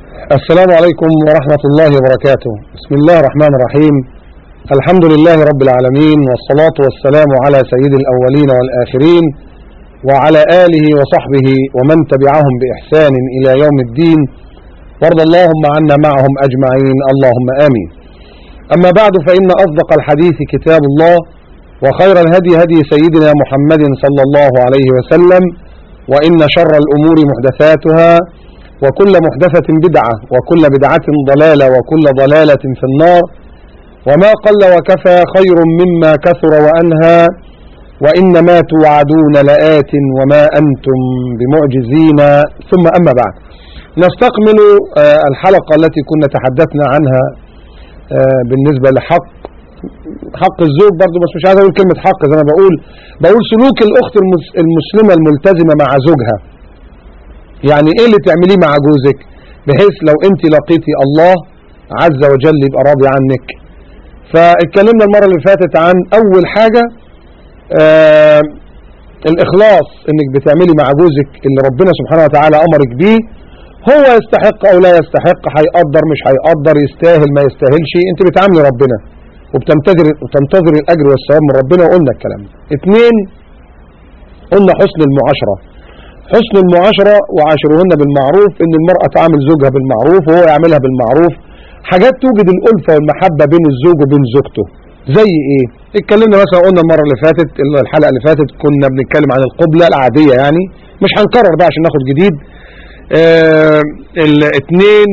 السلام عليكم ورحمة الله وبركاته بسم الله الرحمن الرحيم الحمد لله رب العالمين والصلاة والسلام على سيد الأولين والآخرين وعلى آله وصحبه ومن تبعهم بإحسان إلى يوم الدين وارض اللهم عنا معهم أجمعين اللهم آمين أما بعد فإن أصدق الحديث كتاب الله وخير الهدي هدي سيدنا محمد صلى الله عليه وسلم وإن شر الأمور محدثاتها وكل محدثة بدعة وكل بدعة ضلالة وكل ضلالة في النار وما قل وكفى خير مما كثر وأنهى وإنما توعدون لآت وما أنتم بمعجزين ثم أما بعد نستكمل الحلقة التي كنا تحدثنا عنها بالنسبة لحق حق الزوج برضو بس مش عايز أقول كلمة حق زي ما بقول بقول سلوك الأخت المسلمة الملتزمة مع زوجها يعني ايه اللي تعمليه مع جوزك بحيث لو انت لقيتي الله عز وجل يبقى راضي عنك فاتكلمنا المرة اللي فاتت عن اول حاجة آه الاخلاص انك بتعملي مع جوزك اللي ربنا سبحانه وتعالى امرك بيه هو يستحق او لا يستحق هيقدر مش هيقدر يستاهل ما يستاهلش انت بتعاملي ربنا وبتنتظر وبتنتظر الاجر والثواب من ربنا وقلنا الكلام اثنين قلنا حسن المعاشره حسن المعاشرة وعاشرهن بالمعروف ان المرأة تعامل زوجها بالمعروف وهو يعملها بالمعروف حاجات توجد الألفة والمحبة بين الزوج وبين زوجته زي ايه اتكلمنا مثلا قلنا المرة اللي فاتت الحلقة اللي فاتت كنا بنتكلم عن القبلة العادية يعني مش هنكرر بقى عشان ناخد جديد اه الاثنين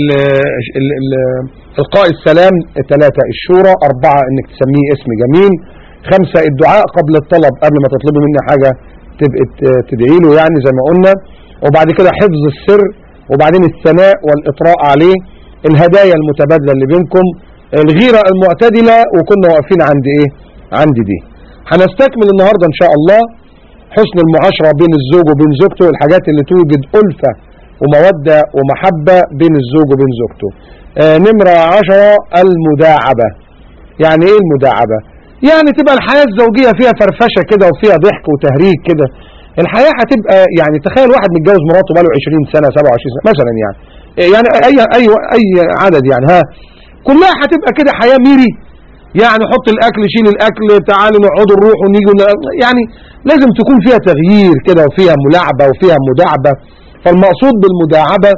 القاء السلام ثلاثة الشورى أربعة انك تسميه اسم جميل خمسة الدعاء قبل الطلب قبل ما تطلبي مني حاجة تبقى تدعي له يعني زي ما قلنا وبعد كده حفظ السر وبعدين الثناء والإطراء عليه الهدايا المتبادلة اللي بينكم الغيرة المعتدلة وكنا واقفين عند ايه عند دي هنستكمل النهاردة ان شاء الله حسن المعاشرة بين الزوج وبين زوجته الحاجات اللي توجد ألفة ومودة ومحبة بين الزوج وبين زوجته آه نمرة عشرة المداعبة يعني ايه المداعبة يعني تبقى الحياة الزوجية فيها فرفشة كده وفيها ضحك وتهريج كده الحياة هتبقى يعني تخيل واحد متجوز مراته بقاله 20 سنة 27 سنة مثلا يعني يعني اي اي اي عدد يعني ها كلها هتبقى كده حياة ميري يعني حط الاكل شيل الاكل تعالوا نقعدوا نروحوا ونيجوا يعني لازم تكون فيها تغيير كده وفيها ملاعبة وفيها مداعبة فالمقصود بالمداعبة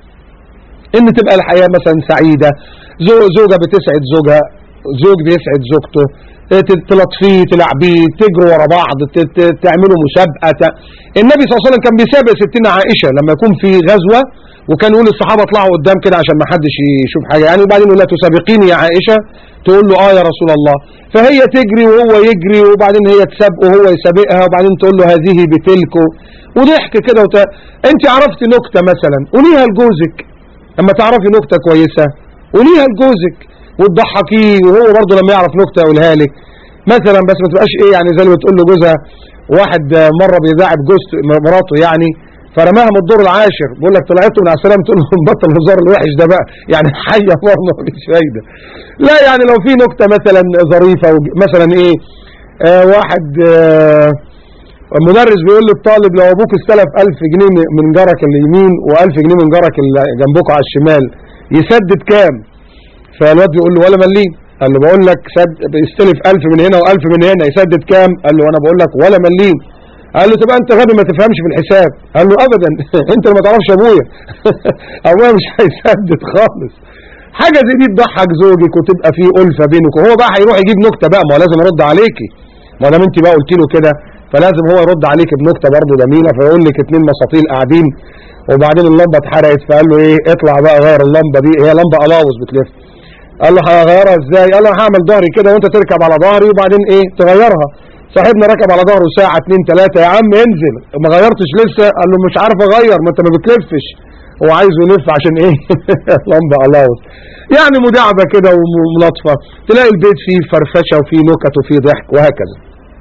ان تبقى الحياة مثلا سعيدة زوجة بتسعد زوجها زوج بيسعد زوجته تلطفيه تلعبيه تجروا ورا بعض تعملوا مسابقة النبي صلى الله عليه وسلم كان بيسابق ستنا عائشة لما يكون في غزوة وكان يقول للصحابة اطلعوا قدام كده عشان ما حدش يشوف حاجة يعني وبعدين يقول لها تسابقيني يا عائشة تقول له اه يا رسول الله فهي تجري وهو يجري وبعدين هي تسابقه وهو يسابقها وبعدين تقول له هذه بتلك وضحك كده وت... انت عرفت نكتة مثلا قوليها لجوزك اما تعرفي نكتة كويسة قوليها لجوزك وتضحكيه وهو برضه لما يعرف نكته يقولها لك مثلا بس ما تبقاش ايه يعني زي اللي بتقول له جوزها واحد مره بيداعب جوز مراته يعني فرماها من الدور العاشر بيقول لك طلعته من على السلامه تقول له بطل الهزار الوحش ده بقى يعني حيه برضه مفيش فايده لا يعني لو في نكته مثلا ظريفه مثلا ايه آه واحد آه مدرس بيقول للطالب لو ابوك استلف 1000 جنيه من جارك اليمين و1000 جنيه من جارك اللي جنبكم على الشمال يسدد كام فالواد بيقول له ولا مليم قال له بقول لك سد بيستلف 1000 من هنا و1000 من هنا يسدد كام قال له انا بقول لك ولا مليم قال له تبقى انت غبي ما تفهمش في الحساب قال له ابدا انت اللي ما تعرفش ابويا ابويا مش هيسدد خالص حاجه زي دي تضحك زوجك وتبقى في الفه بينك وهو بقى هيروح يجيب نكته بقى ما هو لازم يرد عليكي ما دام انت بقى قلت له كده فلازم هو يرد عليك بنكته برضه جميله فيقول لك اتنين مساطيل قاعدين وبعدين اللمبه اتحرقت فقال له ايه اطلع بقى غير اللمبه دي هي لمبه قلاوز بتلف قال له هغيرها ازاي قال له هعمل ظهري كده وانت تركب على ظهري وبعدين ايه تغيرها صاحبنا ركب على ظهره ساعة اتنين تلاتة يا عم انزل ما غيرتش لسه قال له مش عارف اغير ما انت ما بتلفش هو عايزه يلف عشان ايه لمبة قلاوز يعني مداعبة كده وملاطفة تلاقي البيت فيه فرفشة وفيه نكت وفيه ضحك وهكذا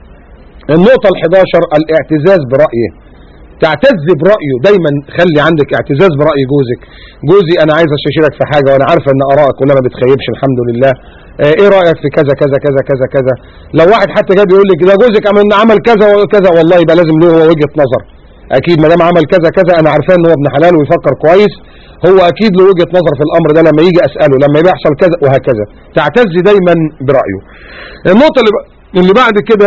النقطة ال11 الاعتزاز برأيه تعتز برأيه دايما خلي عندك اعتزاز برأي جوزك جوزي انا عايز استشيرك في حاجة وانا عارفة ان ارائك كلها ما بتخيبش الحمد لله اه ايه رأيك في كذا كذا كذا كذا كذا لو واحد حتى جاب يقول لك ده جوزك عمل عمل كذا وكذا والله يبقى لازم له هو وجهة نظر اكيد ما دام عمل كذا كذا انا عارفاه ان هو ابن حلال ويفكر كويس هو اكيد له وجهه نظر في الامر ده لما يجي اساله لما بيحصل كذا وهكذا تعتز دايما برايه النقطه اللي ب- اللي بعد كده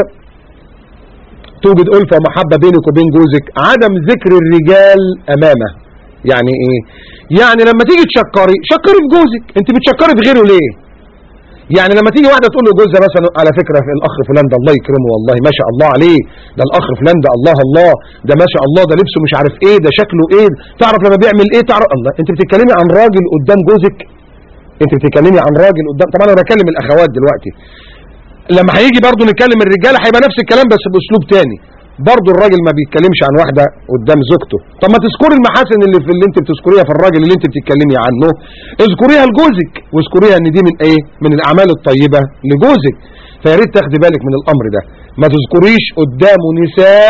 توجد ألفة ومحبة بينك وبين جوزك عدم ذكر الرجال أمامه يعني إيه يعني لما تيجي تشكري شكري في جوزك أنت بتشكري في غيره ليه يعني لما تيجي واحدة تقول له جوزها مثلا على فكرة في الأخ فلان ده الله يكرمه والله ما شاء الله عليه ده الأخ فلان ده الله الله ده ما شاء الله ده لبسه مش عارف إيه ده شكله إيه تعرف لما بيعمل إيه تعرف الله أنت بتتكلمي عن راجل قدام جوزك أنت بتتكلمي عن راجل قدام طبعا أنا بكلم الأخوات دلوقتي لما هيجي برضه نتكلم الرجاله هيبقى نفس الكلام بس باسلوب تاني برضه الراجل ما بيتكلمش عن واحده قدام زوجته طب ما تذكري المحاسن اللي في اللي انت بتذكريها في الراجل اللي انت بتتكلمي عنه اذكريها لجوزك واذكريها ان دي من ايه من الاعمال الطيبه لجوزك فيا ريت تاخدي بالك من الامر ده ما تذكريش قدامه نساء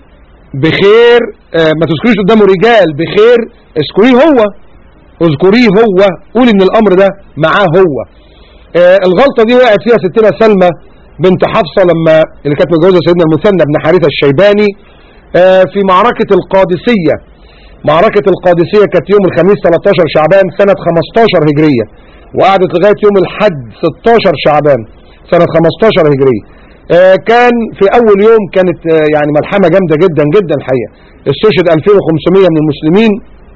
بخير آه ما تذكريش قدامه رجال بخير اذكريه هو اذكريه هو قولي ان الامر ده معاه هو آه الغلطة دي وقعت فيها ستنا سلمى بنت حفصة لما اللي كانت متجوزة سيدنا المثنى بن حارثة الشيباني آه في معركة القادسية معركة القادسية كانت يوم الخميس 13 شعبان سنة 15 هجرية وقعدت لغاية يوم الحد 16 شعبان سنة 15 هجرية آه كان في أول يوم كانت آه يعني ملحمة جامدة جدا جدا الحقيقة استشهد 2500 من المسلمين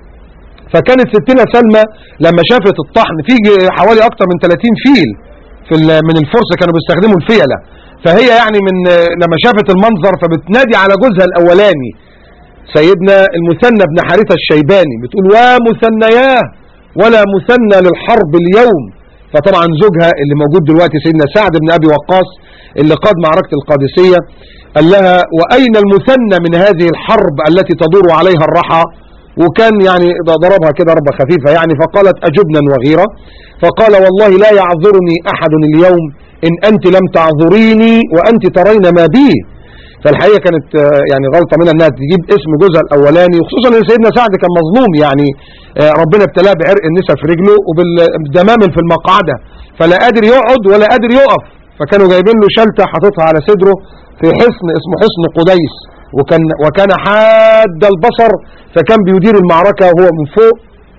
فكانت ستنا سلمى لما شافت الطحن في حوالي اكتر من 30 فيل في ال- من الفرس كانوا بيستخدموا الفيلة فهي يعني من لما شافت المنظر فبتنادي على جوزها الاولاني سيدنا المثنى بن حارثة الشيباني بتقول ومثنياه ولا مثنى للحرب اليوم فطبعا زوجها اللي موجود دلوقتي سيدنا سعد بن ابي وقاص اللي قاد معركة القادسية قال لها واين المثنى من هذه الحرب التي تدور عليها الرحى وكان يعني ضربها كده ضربة خفيفة يعني فقالت أجبنا وغيرة فقال والله لا يعذرني أحد اليوم إن أنت لم تعذريني وأنت ترين ما بي فالحقيقة كانت آه، يعني غلطة منها أنها تجيب اسم جوزها الأولاني وخصوصا أن سيدنا سعد كان مظلوم يعني آه، ربنا ابتلاه بعرق النساء في رجله وبالدمامل في المقعدة فلا قادر يقعد ولا قادر يقف فكانوا جايبين له شلتة حاططها على صدره في حصن اسمه حصن قديس وكان وكان حاد البصر فكان بيدير المعركة وهو من فوق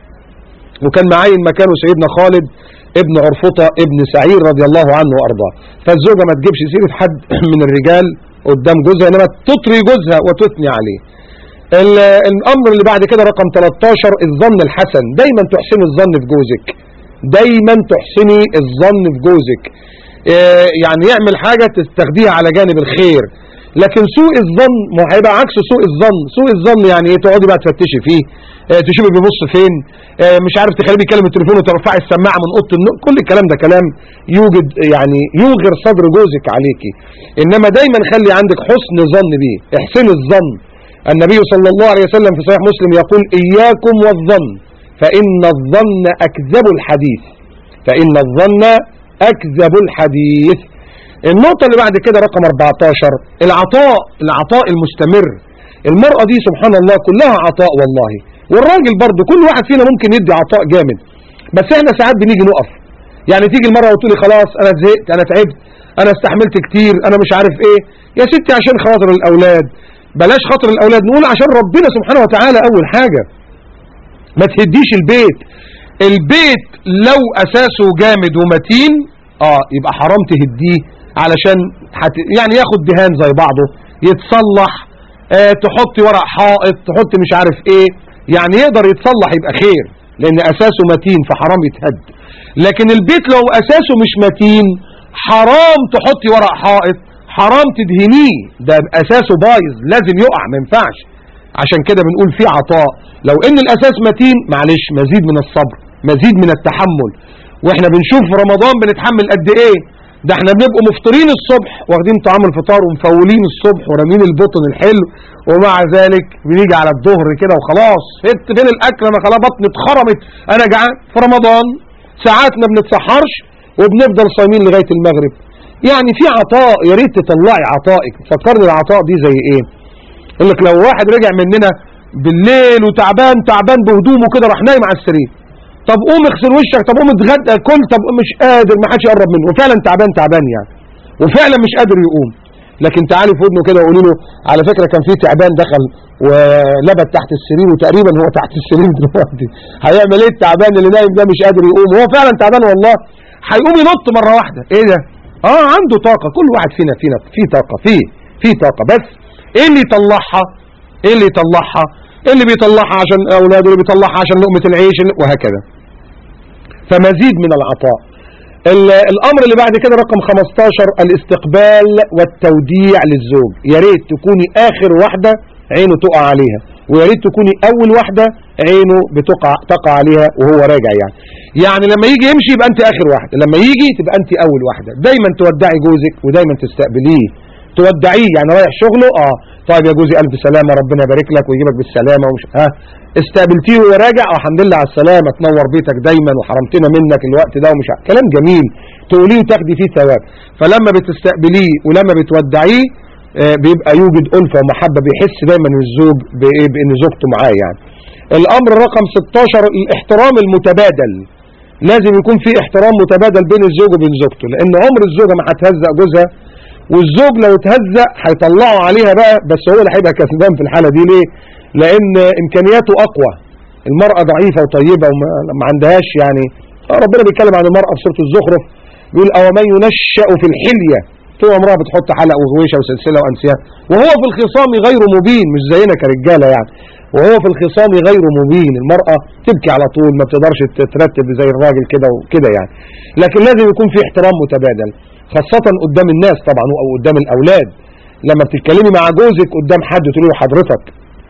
وكان معين مكانه سيدنا خالد ابن عرفطة ابن سعير رضي الله عنه وارضاه فالزوجة ما تجيبش سيرة حد من الرجال قدام جوزها انما تطري جوزها وتثني عليه ال- الامر اللي بعد كده رقم 13 الظن الحسن دايما تحسني الظن في جوزك دايما تحسني الظن في جوزك آه، يعني يعمل حاجة تستخديها على جانب الخير لكن سوء الظن ما هيبقى عكس سوء الظن سوء الظن يعني ايه تقعدي بقى تفتشي فيه آه، تشوفي بيبص فين آه، مش عارف تخليه بيكلم التليفون وترفعي السماعه من اوضه النوم كل الكلام ده كلام يوجد يعني يوغر صدر جوزك عليكي انما دايما خلي عندك حسن ظن بيه احسني الظن النبي صلى الله عليه وسلم في صحيح مسلم يقول اياكم والظن فان الظن اكذب الحديث فان الظن اكذب الحديث النقطة اللي بعد كده رقم 14 العطاء العطاء المستمر المرأة دي سبحان الله كلها عطاء والله والراجل برضه كل واحد فينا ممكن يدي عطاء جامد بس احنا ساعات بنيجي نقف يعني تيجي المرأة وتقولي خلاص انا زهقت انا تعبت انا استحملت كتير انا مش عارف ايه يا ستي عشان خاطر الاولاد بلاش خاطر الاولاد نقول عشان ربنا سبحانه وتعالى اول حاجة ما تهديش البيت البيت لو اساسه جامد ومتين اه يبقى حرام تهديه علشان حت... يعني ياخد دهان زي بعضه يتصلح آه تحطي ورق حائط تحطي مش عارف ايه يعني يقدر يتصلح يبقى خير لان اساسه متين فحرام يتهد لكن البيت لو اساسه مش متين حرام تحطي ورق حائط حرام تدهنيه ده اساسه بايظ لازم يقع ما ينفعش عشان كده بنقول في عطاء لو ان الاساس متين معلش مزيد من الصبر مزيد من التحمل واحنا بنشوف في رمضان بنتحمل قد ايه ده احنا بنبقوا مفطرين الصبح واخدين طعام الفطار ومفولين الصبح ورامين البطن الحلو ومع ذلك بنيجي على الظهر كده وخلاص هت فين الاكل انا خلاص بطني اتخرمت انا جعان في رمضان ساعات ما بنتسحرش وبنفضل صايمين لغايه المغرب يعني في عطاء يا ريت تطلعي عطائك فكرني العطاء دي زي ايه يقول لك لو واحد رجع مننا بالليل وتعبان تعبان بهدومه كده راح نايم على السرير طب قوم اغسل وشك طب قوم اتغدى كل طب مش قادر ما حدش يقرب منه وفعلا تعبان تعبان يعني وفعلا مش قادر يقوم لكن تعالي في ودنه كده وقولي له على فكره كان في تعبان دخل ولبت تحت السرير وتقريبا هو تحت السرير دلوقتي هيعمل ايه التعبان اللي نايم ده مش قادر يقوم هو فعلا تعبان والله هيقوم ينط مره واحده ايه ده اه عنده طاقه كل واحد فينا فينا في طاقه فيه في طاقه بس ايه اللي يطلعها ايه اللي يطلعها ايه اللي بيطلعها عشان اولاده اللي بيطلعها عشان لقمه العيش اللي- وهكذا فمزيد من العطاء ال- الامر اللي بعد كده رقم 15 الاستقبال والتوديع للزوج يا ريت تكوني اخر واحده عينه تقع عليها ويا ريت تكوني اول واحده عينه بتقع تقع عليها وهو راجع يعني يعني لما يجي يمشي يبقى انت اخر واحده لما يجي تبقى انت اول واحده دايما تودعي جوزك ودايما تستقبليه تودعيه يعني رايح شغله اه طيب يا جوزي الف سلامه ربنا يبارك لك ويجيبك بالسلامه ومش ها استقبلتيه وهو راجع اه الحمد لله على السلامه تنور بيتك دايما وحرمتنا منك الوقت ده ومش ع- كلام جميل تقوليه وتاخدي فيه ثواب فلما بتستقبليه ولما بتودعيه آه، بيبقى يوجد ألفة ومحبة بيحس دايما الزوج بإيه بإن زوجته معاه يعني الأمر رقم 16 الاحترام المتبادل لازم يكون في احترام متبادل بين الزوج وبين زوجته لأن عمر الزوجة ما هتهزق جوزها والزوج لو اتهزق هيطلعوا عليها بقى بس هو اللي هيبقى كسبان في الحالة دي ليه؟ لأن إمكانياته أقوى المرأة ضعيفة وطيبة وما ما عندهاش يعني ربنا بيتكلم عن المرأة في سورة الزخرف بيقول أو من ينشأ في الحلية طول عمرها بتحط حلق وغويشة وسلسلة وأنسيان وهو في الخصام غير مبين مش زينا كرجالة يعني وهو في الخصام غير مبين المرأة تبكي على طول ما بتقدرش تترتب زي الراجل كده وكده يعني لكن لازم يكون في احترام متبادل خاصة قدام الناس طبعا أو قدام الأولاد لما بتتكلمي مع جوزك قدام حد تقولي له حضرتك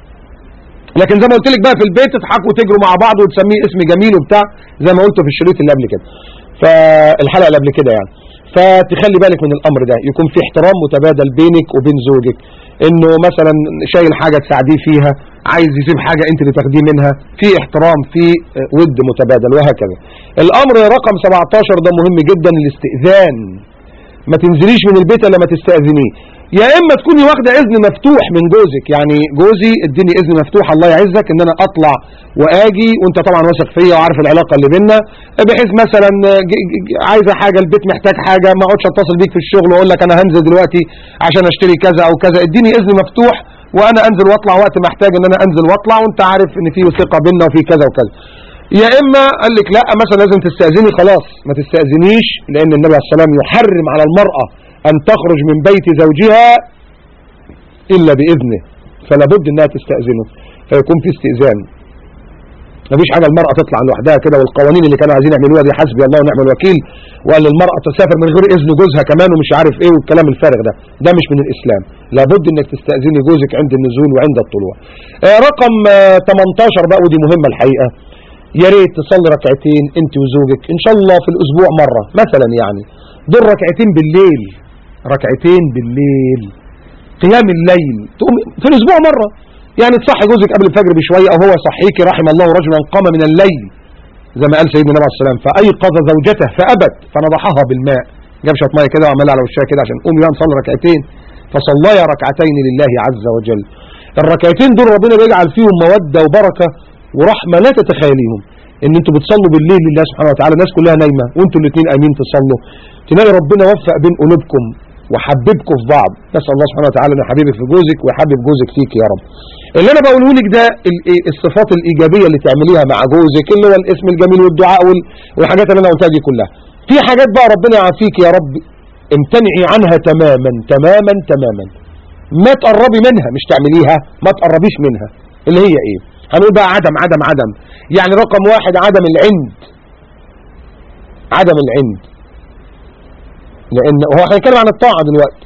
لكن زي ما قلت لك بقى في البيت تضحكوا وتجروا مع بعض وتسميه اسم جميل وبتاع زي ما قلت في الشريط اللي قبل كده فالحلقه اللي قبل كده يعني فتخلي بالك من الامر ده يكون في احترام متبادل بينك وبين زوجك انه مثلا شايل حاجه تساعديه فيها عايز يسيب حاجه انت اللي تاخديه منها في احترام في ود متبادل وهكذا الامر رقم 17 ده مهم جدا الاستئذان ما تنزليش من البيت الا ما تستأذنيه يا اما تكوني واخده اذن مفتوح من جوزك يعني جوزي اديني اذن مفتوح الله يعزك ان انا اطلع واجي وانت طبعا واثق فيا وعارف العلاقه اللي بينا بحيث مثلا ج- ج- عايزه حاجه البيت محتاج حاجه ما اقعدش اتصل بيك في الشغل واقول لك انا هنزل دلوقتي عشان اشتري كذا او كذا اديني اذن مفتوح وانا انزل واطلع وقت ما احتاج ان انا انزل واطلع وانت عارف ان في ثقه بينا وفي كذا وكذا يا اما قال لك لا مثلا لازم تستاذني خلاص ما تستاذنيش لان النبي عليه الصلاه والسلام يحرم على المراه ان تخرج من بيت زوجها الا باذنه فلا بد انها تستاذنه فيكون في استئذان مفيش حاجه المراه تطلع لوحدها كده والقوانين اللي كانوا عايزين يعملوها دي حسبي الله ونعم الوكيل وقال للمراه تسافر من غير اذن جوزها كمان ومش عارف ايه والكلام الفارغ ده ده مش من الاسلام لابد انك تستاذني جوزك عند النزول وعند الطلوع آه رقم آه 18 بقى ودي مهمه الحقيقه يا ريت تصلي ركعتين انت وزوجك ان شاء الله في الاسبوع مره مثلا يعني دول ركعتين بالليل ركعتين بالليل قيام الليل تقوم في الاسبوع مره يعني تصحي جوزك قبل الفجر بشويه او هو يصحيكي رحم الله رجلا قام من الليل زي ما قال سيدنا النبي عليه الصلاه والسلام فايقظ زوجته فابت فنضحها بالماء جاب شويه ميه كده وعملها على وشها كده عشان قومي بقى نصلي ركعتين فصليا ركعتين لله عز وجل الركعتين دول ربنا بيجعل فيهم موده وبركه ورحمه لا تتخيليهم ان انتوا بتصلوا بالليل لله سبحانه وتعالى الناس كلها نايمه وانتوا الاثنين قايمين تصلوا تلاقي ربنا وفق بين قلوبكم وحببكم في بعض نسال الله سبحانه وتعالى ان يحببك في جوزك ويحبب جوزك فيك يا رب اللي انا بقوله لك ده ال- إيه الصفات الايجابيه اللي تعمليها مع جوزك اللي هو الاسم الجميل والدعاء وال- والحاجات اللي انا قلتها دي كلها في حاجات بقى ربنا يعافيك يا رب امتنعي عنها تماما تماما تماما ما تقربي منها مش تعمليها ما تقربيش منها اللي هي ايه هنقول بقى عدم عدم عدم يعني رقم واحد عدم العند عدم العند لان هو هنتكلم عن الطاعة دلوقتي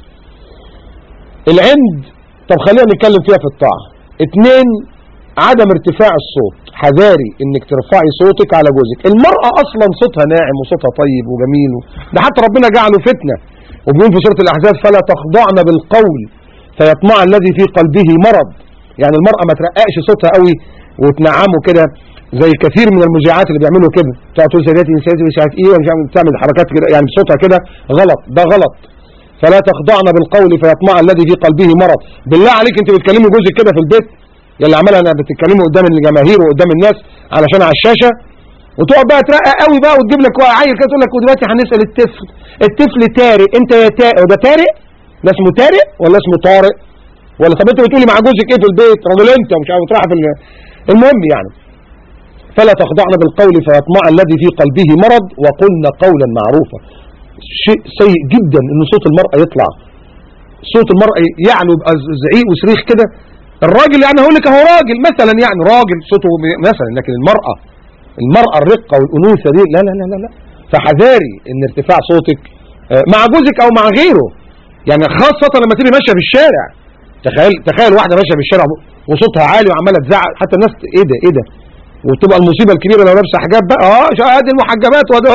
العند طب خلينا نتكلم فيها في الطاعة اتنين عدم ارتفاع الصوت حذاري انك ترفعي صوتك على جوزك المرأة اصلا صوتها ناعم وصوتها طيب وجميل و... ده حتى ربنا جعله فتنة وبيقول في سورة الاحزاب فلا تخضعن بالقول فيطمع الذي في قلبه مرض يعني المرأة ما ترققش صوتها قوي وتنعمه كده زي كثير من المذيعات اللي بيعملوا كده تقعد تقول سيداتي نساتي مش عارف ايه ومش عارف تعمل حركات كده يعني صوتها كده غلط ده غلط فلا تخضعن بالقول فيطمع الذي في قلبه مرض بالله عليك انت بتكلمي جوزك كده في البيت يلي عمالها انا بتتكلمي قدام الجماهير وقدام الناس علشان على الشاشه وتقعد بقى ترقق قوي بقى وتجيب لك عيل كده تقول لك ودلوقتي هنسال الطفل الطفل تارق انت يا تارق وده تارق ده اسمه طارق ولا اسمه طارق ولا طب انت بتقولي مع جوزك ايه في البيت راجل انت ومش عارف تروح في ال- المهم يعني فلا تخضعن بالقول فيطمع الذي في قلبه مرض وقلن قولا معروفا شيء سيء جدا ان صوت المرأة يطلع صوت المرأة يعلو يبقى زعيق وصريخ كده الراجل يعني هقول لك اهو راجل مثلا يعني راجل صوته مثلا لكن المرأة المرأة الرقة والأنوثة دي لا لا لا لا, لا. فحذاري ان ارتفاع صوتك آه، مع جوزك او مع غيره يعني خاصة لما تبقي ماشية في الشارع تخيل تخيل واحدة ماشية في الشارع وصوتها عالي وعمالة تزعق حتى الناس ت- ايه ده ايه ده وتبقى المصيبة الكبيرة لو لابسة حجاب بقى اه شا- ادي المحجبات وده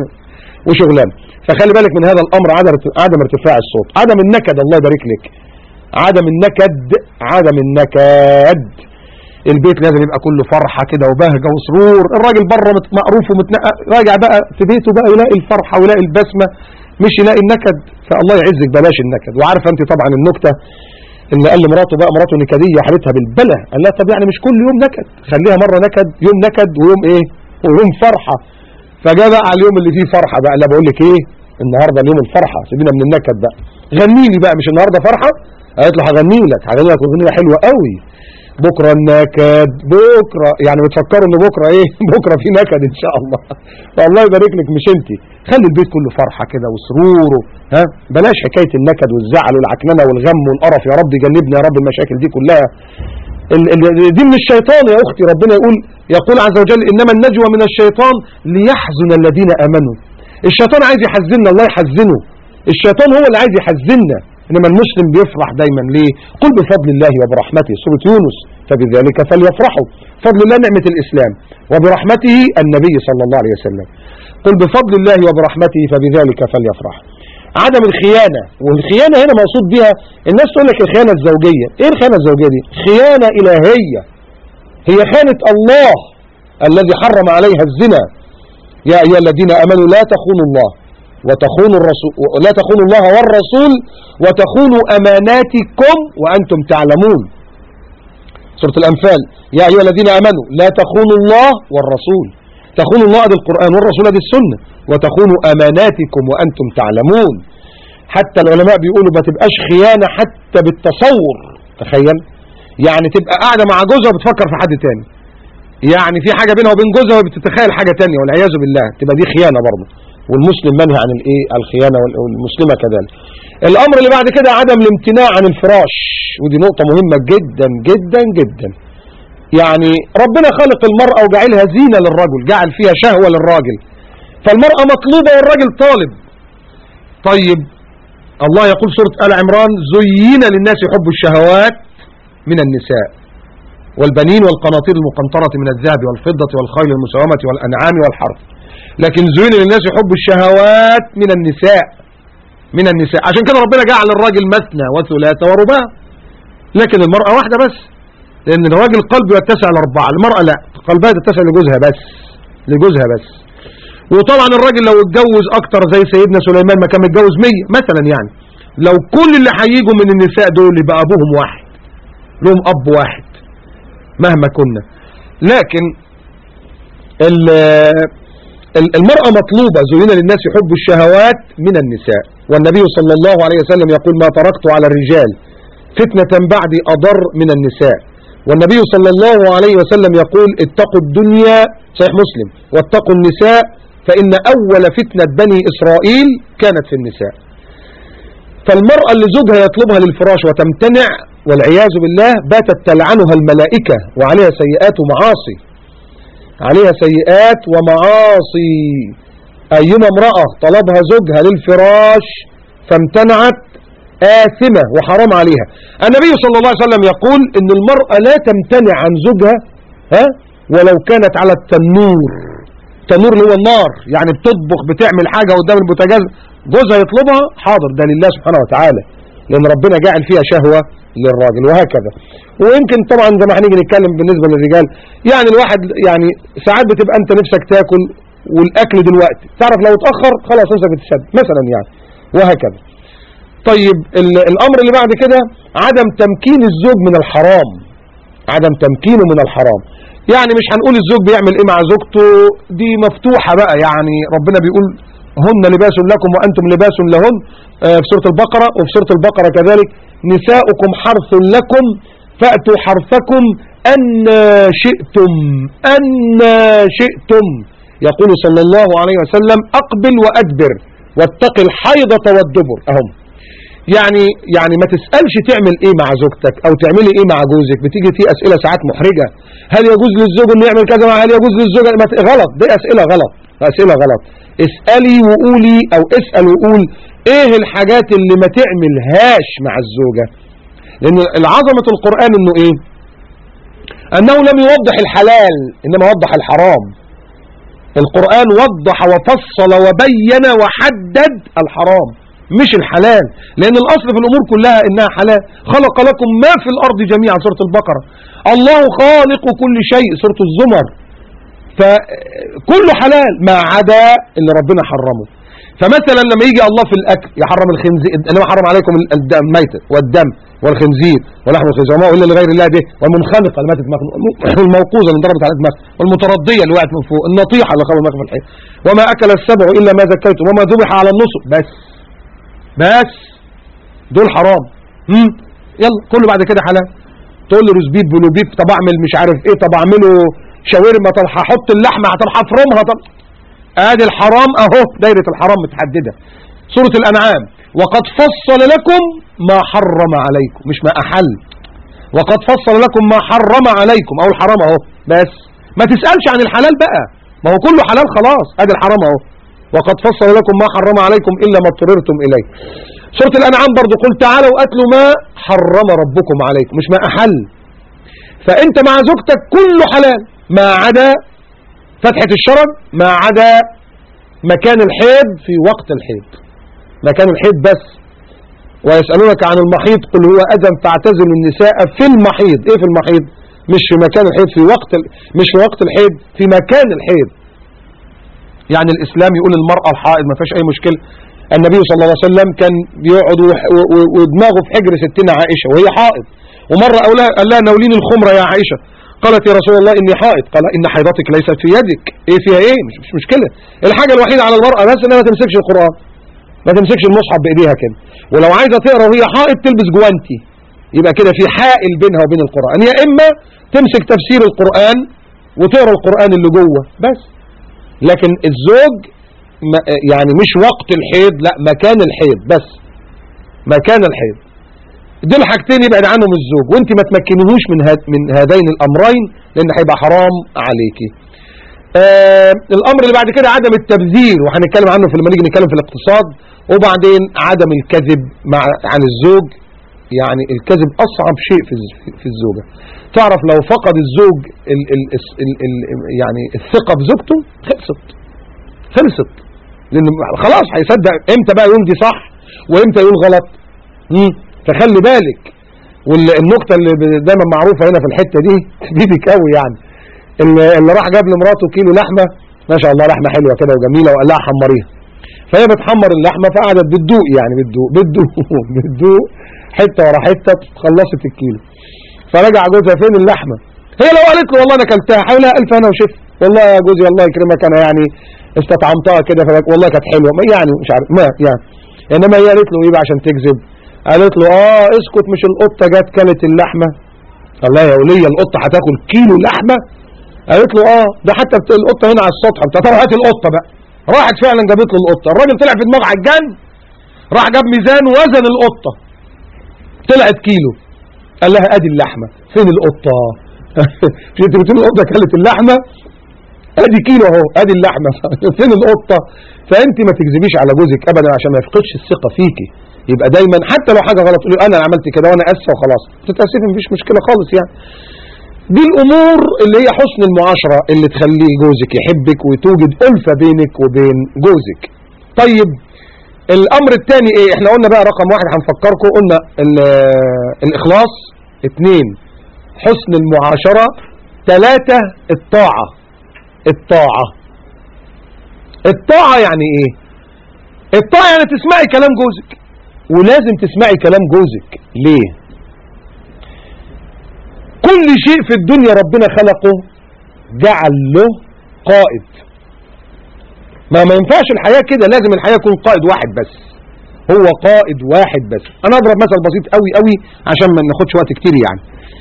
وشغلان فخلي بالك من هذا الامر عدم عدم ارتفاع الصوت عدم النكد الله يبارك لك عدم النكد عدم النكد البيت لازم يبقى كله فرحة كده وبهجة وسرور الراجل بره مت- مقروف ومتنقى راجع بقى في بيته بقى يلاقي الفرحة ويلاقي البسمة مش يلاقي النكد فالله يعزك بلاش النكد وعارفه انت طبعا النكتة اللي قال لمراته بقى مراته نكدية حالتها بالبلة قال لها طب يعني مش كل يوم نكد خليها مرة نكد يوم نكد ويوم ايه ويوم فرحة فجاء بقى على اليوم اللي فيه فرحة بقى لا بقول لك ايه النهارده اليوم الفرحة سيبينا من النكد بقى غني لي بقى مش النهارده فرحة قالت له هغني لك هغني لك اغنية حلوة قوي بكرة النكد بكرة يعني بتفكروا ان بكرة ايه بكرة في نكد ان شاء الله فالله يبارك لك مش انت خلي البيت كله فرحة كده وسرور و- ها بلاش حكاية النكد والزعل والعكننة والغم والقرف يا رب جنبنا يا رب المشاكل دي كلها ال- ال- دي من الشيطان يا اختي ربنا يقول يقول عز وجل انما النجوى من الشيطان ليحزن الذين امنوا الشيطان عايز يحزننا الله يحزنه الشيطان هو اللي عايز يحزننا انما المسلم بيفرح دايما ليه قل بفضل الله وبرحمته سورة يونس فبذلك فليفرحوا فضل الله نعمة الاسلام وبرحمته النبي صلى الله عليه وسلم قل بفضل الله وبرحمته فبذلك فليفرح عدم الخيانة والخيانة هنا مقصود بها الناس تقول لك الخيانة الزوجية ايه الخيانة الزوجية دي خيانة الهية هي خانة الله الذي حرم عليها الزنا يا أيها الذين أمنوا لا تخونوا الله وتخونوا الرسول لا تخونوا الله والرسول وتخونوا أماناتكم وأنتم تعلمون سورة الأنفال يا أيها الذين آمنوا لا تخونوا الله والرسول تخونوا الله دي القرآن والرسول دي السنة وتخونوا أماناتكم وأنتم تعلمون حتى العلماء بيقولوا ما تبقاش خيانة حتى بالتصور تخيل يعني تبقى قاعدة مع جوزها وبتفكر في حد تاني يعني في حاجة بينها وبين جوزها وبتتخيل حاجة تانية والعياذ بالله تبقى دي خيانة برضه والمسلم منهي عن الايه الخيانة وال- والمسلمة كذلك الامر اللي بعد كده عدم الامتناع عن الفراش ودي نقطة مهمة جدا جدا جدا يعني ربنا خلق المرأة وجعلها زينة للرجل جعل فيها شهوة للراجل فالمرأة مطلوبة والراجل طالب طيب الله يقول سورة آل عمران زين للناس حب الشهوات من النساء والبنين والقناطير المقنطرة من الذهب والفضة والخيل المسومة والأنعام والحرث لكن زين للناس حب الشهوات من النساء من النساء عشان كده ربنا جعل الراجل مثنى وثلاثة ورباع لكن المرأة واحدة بس لأن الراجل قلبه يتسع لأربعة المرأة لا قلبها تتسع لجوزها بس لجوزها بس وطبعا الراجل لو اتجوز أكتر زي سيدنا سليمان ما كان متجوز مية مثلا يعني لو كل اللي هيجوا من النساء دول يبقى أبوهم واحد لهم أب واحد مهما كنا لكن ال- ال- المرأة مطلوبة زين للناس حب الشهوات من النساء والنبي صلى الله عليه وسلم يقول ما تركت على الرجال فتنة بعدي أضر من النساء والنبي صلى الله عليه وسلم يقول اتقوا الدنيا صحيح مسلم واتقوا النساء فإن أول فتنة بني إسرائيل كانت في النساء فالمرأة اللي زوجها يطلبها للفراش وتمتنع والعياذ بالله باتت تلعنها الملائكة وعليها سيئات ومعاصي عليها سيئات ومعاصي أيما امرأة طلبها زوجها للفراش فامتنعت آثمة وحرام عليها النبي صلى الله عليه وسلم يقول ان المرأة لا تمتنع عن زوجها ها ولو كانت على التنور التنور اللي هو النار يعني بتطبخ بتعمل حاجة قدام البوتاجاز جوزها يطلبها حاضر ده لله سبحانه وتعالى لان ربنا جاعل فيها شهوة للراجل وهكذا ويمكن طبعا زي ما هنيجي نتكلم بالنسبة للرجال يعني الواحد يعني ساعات بتبقى انت نفسك تاكل والاكل دلوقتي تعرف لو اتأخر خلاص نفسك بتسد مثلا يعني وهكذا طيب ال- الامر اللي بعد كده عدم تمكين الزوج من الحرام عدم تمكينه من الحرام يعني مش هنقول الزوج بيعمل ايه مع زوجته دي مفتوحة بقى يعني ربنا بيقول هن لباس لكم وأنتم لباس لهن آه، في سورة البقرة وفي سورة البقرة كذلك نساؤكم حرث لكم فأتوا حرثكم أن شئتم أن شئتم يقول صلى الله عليه وسلم أقبل وأدبر واتق الحيضة والدبر أهم يعني يعني ما تسألش تعمل ايه مع زوجتك او تعملي ايه مع جوزك بتيجي في اسئلة ساعات محرجة هل يجوز للزوج انه يعمل كذا هل يجوز للزوج ما ت- غلط دي اسئلة غلط اسئلة غلط اسألي وقولي او اسأل وقول ايه الحاجات اللي ما تعملهاش مع الزوجة لان العظمة القرآن انه ايه انه لم يوضح الحلال انما وضح الحرام القرآن وضح وفصل وبين وحدد الحرام مش الحلال لأن الأصل في الأمور كلها إنها حلال خلق لكم ما في الأرض جميعا سورة البقرة الله خالق كل شيء سورة الزمر فكله حلال ما عدا اللي ربنا حرمه فمثلا لما يجي الله في الأكل يحرم الخنزير إنما حرم عليكم الدم الميتة والدم والخنزير ولحم الخنزير وما إلا لغير الله به والمنخنقة اللي ماتت مخ- الموقوزة اللي ضربت على دماغ والمتردية اللي وقعت من فوق النطيحة اللي خبر في الحيط وما أكل السبع إلا ما زكيتم وما ذبح على النصب بس بس دول حرام هم؟ يلا كله بعد كده حلال تقول لي روز بيف بلو بيف طب اعمل مش عارف ايه طب اعمله شاورما طب هحط اللحمه طب هفرمها طب ادي الحرام اهو دايره الحرام متحدده سوره الانعام وقد فصل لكم ما حرم عليكم مش ما احل وقد فصل لكم ما حرم عليكم او الحرام اهو بس ما تسالش عن الحلال بقى ما هو كله حلال خلاص ادي الحرام اهو وقد فصل لكم ما حرم عليكم الا ما اضطررتم اليه سوره الانعام برضو قل تعالوا اتلوا ما حرم ربكم عليكم مش ما احل فانت مع زوجتك كله حلال ما عدا فتحة الشرج ما عدا مكان الحيض في وقت الحيض مكان الحيض بس ويسألونك عن المحيض قل هو أذى فاعتزلوا النساء في المحيض ايه في المحيض مش في مكان الحيض في وقت ال... مش في وقت الحيض في مكان الحيض يعني الإسلام يقول المرأة الحائض ما فيش أي مشكلة النبي صلى الله عليه وسلم كان بيقعد وح- و- و- ودماغه في حجر ستنا عائشة وهي حائض ومرة قال لها- قال لها ناولين الخمرة يا عائشة قالت يا رسول الله إني حائض قال إن حيضتك ليست في يدك إيه فيها إيه مش, مش مشكلة الحاجة الوحيدة على المرأة بس إنها ما تمسكش القرآن ما تمسكش المصحف بإيديها كده ولو عايزة تقرأ وهي حائض تلبس جوانتي يبقى كده في حائل بينها وبين القرآن يا إما تمسك تفسير القرآن وتقرأ القرآن اللي جوه بس لكن الزوج ما- يعني مش وقت الحيض لا مكان الحيض بس مكان الحيض دول حاجتين يبعد عنهم الزوج وانت ما تمكنهوش من هاد من هذين الامرين لان هيبقى حرام عليكي آه الامر اللي بعد كده عدم التبذير وهنتكلم عنه في لما نيجي نتكلم في الاقتصاد وبعدين عدم الكذب مع عن الزوج يعني الكذب اصعب شيء في الز- في الزوجه تعرف لو فقد الزوج ال ال ال ال يعني الثقه بزوجته خلصت خلصت لان خلاص هيصدق امتى بقى يقول دي صح وامتى يقول غلط مم. فخلي بالك والنقطة اللي ب- دايما معروفة هنا في الحتة دي بيدك قوي يعني اللي اللي راح جاب لمراته كيلو لحمة ما شاء الله لحمة حلوة كده وجميلة وقال لها حمريها فهي بتحمر اللحمة فقعدت بتدوق يعني بتدوق بتدوق بتدوق حتة ورا حتة خلصت الكيلو فرجع جوزها فين اللحمة هي لو قالت له والله انا اكلتها حولها الف انا وشف والله يا جوزي الله يكرمك انا يعني استطعمتها كده فلك- والله كانت حلوه ما يعني مش عارف ما يعني انما هي قالت له ايه بقى عشان تكذب قالت له اه اسكت مش القطه جت كلت اللحمه الله يا وليه القطه هتاكل كيلو لحمه قالت له اه ده حتى بت- القطه هنا على السطح بتاع طب هات القطه بقى راحت فعلا جابت له القطه الراجل طلع في دماغه على الجن راح جاب ميزان وزن القطه طلعت كيلو قال لها ادي اللحمه فين القطه مش انت بتقول القطه كلت اللحمه ادي كيلو اهو ادي اللحمه فين القطه فانت ما تكذبيش على جوزك ابدا عشان ما يفقدش الثقه فيكي يبقى دايما حتى لو حاجه غلط تقولي انا عملت كده وانا اسفه وخلاص تتاسفي مفيش مشكله خالص يعني دي الامور اللي هي حسن المعاشره اللي تخلي جوزك يحبك وتوجد الفه بينك وبين جوزك طيب الامر الثاني ايه احنا قلنا بقى رقم واحد هنفكركم قلنا ال- الاخلاص اثنين حسن المعاشرة ثلاثة الطاعة الطاعة الطاعة يعني ايه الطاعة يعني تسمعي كلام جوزك ولازم تسمعي كلام جوزك ليه كل شيء في الدنيا ربنا خلقه جعل له قائد ما ما ينفعش الحياة كده لازم الحياة يكون قائد واحد بس هو قائد واحد بس انا اضرب مثل بسيط قوي قوي عشان ما ناخدش وقت كتير يعني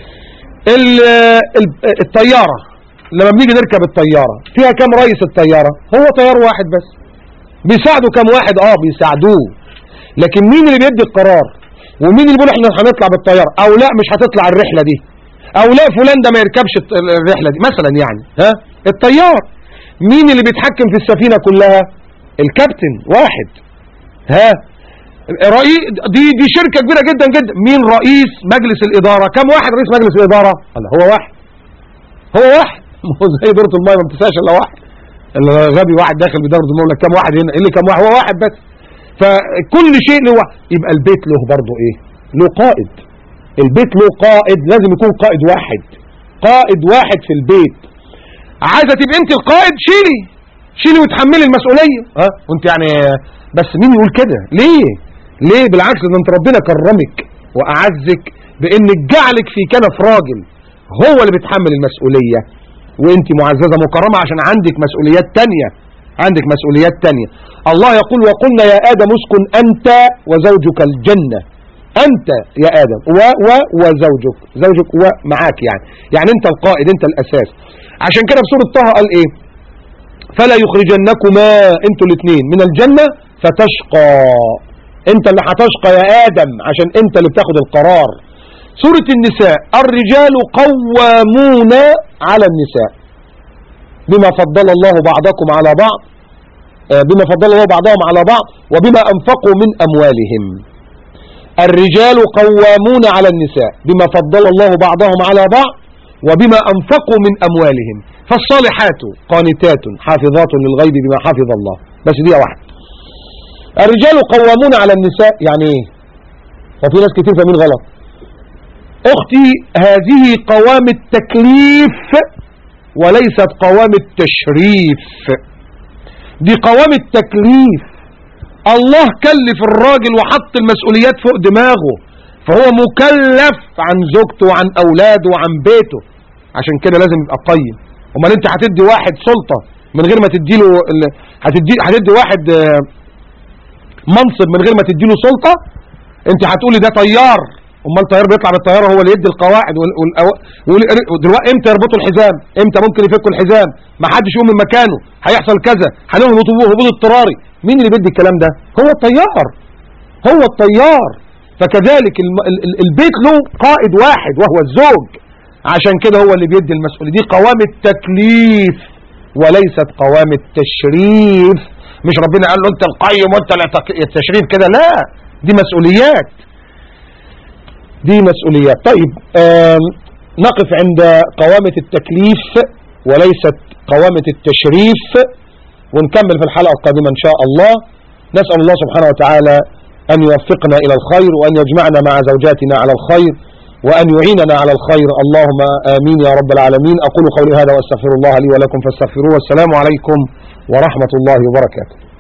ال- ال- الطيارة لما بنيجي نركب الطيارة فيها كم رئيس الطيارة هو طيار واحد بس بيساعدوا كم واحد اه بيساعدوه لكن مين اللي بيدي القرار ومين اللي بيقول احنا هنطلع بالطيارة او لا مش هتطلع الرحلة دي او لا فلان ده ما يركبش الت- الرحلة دي مثلا يعني ها الطيار مين اللي بيتحكم في السفينة كلها الكابتن واحد ها رئيس دي دي شركة كبيرة جدا جدا مين رئيس مجلس الإدارة كم واحد رئيس مجلس الإدارة الله هو واحد هو واحد ما هو زي دورة الماء ما بتنساش الا واحد الغبي واحد داخل بدورة الماء يقول لك كم واحد هنا اللي كم واحد هو واحد بس فكل شيء له واحد. يبقى البيت له برضه ايه له قائد البيت له قائد لازم يكون قائد واحد قائد واحد في البيت عايزه تبقى انت القائد شيلي شيلي وتحملي المسؤوليه ها وانت يعني بس مين يقول كده ليه ليه بالعكس ده انت ربنا كرمك واعزك بان جعلك في كنف راجل هو اللي بيتحمل المسؤوليه وانت معززه مكرمه عشان عندك مسؤوليات تانية عندك مسؤوليات تانية الله يقول وقلنا يا ادم اسكن انت وزوجك الجنه انت يا ادم و و وزوجك زوجك ومعاك يعني يعني انت القائد انت الاساس عشان كده في سوره طه قال ايه فلا يخرجنكما انتوا الاثنين من الجنه فتشقى انت اللي هتشقى يا ادم عشان انت اللي بتاخد القرار سوره النساء الرجال قوامون على النساء بما فضل الله بعضكم على بعض آه، بما فضل الله بعضهم على بعض وبما انفقوا من اموالهم الرجال قوامون على النساء بما فضل الله بعضهم على بعض وبما أنفقوا من أموالهم فالصالحات قانتات حافظات للغيب بما حفظ الله بس دي واحد الرجال قوامون على النساء يعني ايه وفي ناس كتير فاهمين غلط اختي هذه قوام التكليف وليست قوام التشريف دي قوام التكليف الله كلف الراجل وحط المسؤوليات فوق دماغه فهو مكلف عن زوجته وعن اولاده وعن بيته عشان كده لازم يبقى قيم امال انت هتدي واحد سلطة من غير ما تديله ال- هتدي هتدي واحد آه، منصب من غير ما تديله سلطة انت هتقولي ده طيار امال الطيار بيطلع بالطياره هو اللي يدي القواعد وال... وال... وال... ودلوقتي امتى يربطوا الحزام امتى ممكن يفكوا الحزام ما حدش يقوم من مكانه هيحصل كذا هنهبط هبوط اضطراري مين اللي بيدي الكلام ده هو الطيار هو الطيار فكذلك الم... ال... ال- البيت له قائد واحد وهو الزوج عشان كده هو اللي بيدي المسؤوليه دي قوام التكليف وليست قوام التشريف مش ربنا قال له انت القيم وانت التك- التشريف كده لا دي مسؤوليات دي مسؤوليات طيب آم، نقف عند قوامة التكليف وليست قوامة التشريف ونكمل في الحلقة القادمة إن شاء الله نسأل الله سبحانه وتعالى أن يوفقنا إلى الخير وأن يجمعنا مع زوجاتنا على الخير وأن يعيننا على الخير اللهم آمين يا رب العالمين أقول قولي هذا وأستغفر الله لي ولكم فاستغفروه والسلام عليكم ورحمة الله وبركاته